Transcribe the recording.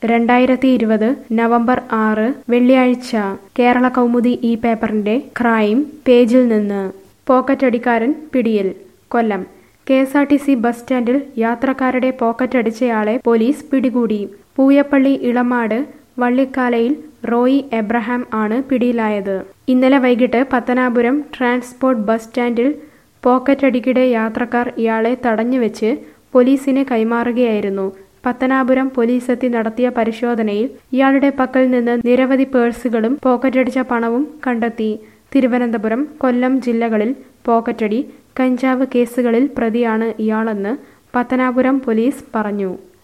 രണ്ടായിരത്തി ഇരുപത് നവംബർ ആറ് വെള്ളിയാഴ്ച കേരള കൗമുദി ഈ പേപ്പറിന്റെ ക്രൈം പേജിൽ നിന്ന് പോക്കറ്റടിക്കാരൻ പിടിയിൽ Kollam K S R T C bus സ്റ്റാൻഡിൽ യാത്രക്കാരുടെ പോക്കറ്റടിച്ചയാളെ പോലീസ് പിടികൂടി പൂയപ്പള്ളി ഇളമാട് വള്ളിക്കാലയിൽ റോയി എബ്രഹാം ആണ് പിടിയിലായത് ഇന്നലെ വൈകിട്ട് പത്തനാപുരം ട്രാൻസ്പോർട്ട് ബസ് സ്റ്റാൻഡിൽ പോക്കറ്റടിക്കിടെ യാത്രക്കാർ ഇയാളെ തടഞ്ഞുവെച്ച് പോലീസിന് കൈമാറുകയായിരുന്നു പത്തനാപുരം പോലീസെത്തി നടത്തിയ പരിശോധനയിൽ ഇയാളുടെ പക്കൽ നിന്ന് നിരവധി പേഴ്സുകളും പോക്കറ്റടിച്ച പണവും കണ്ടെത്തി തിരുവനന്തപുരം കൊല്ലം ജില്ലകളിൽ പോക്കറ്റടി കഞ്ചാവ് കേസുകളിൽ പ്രതിയാണ് ഇയാളെന്ന് പത്തനാപുരം പോലീസ് പറഞ്ഞു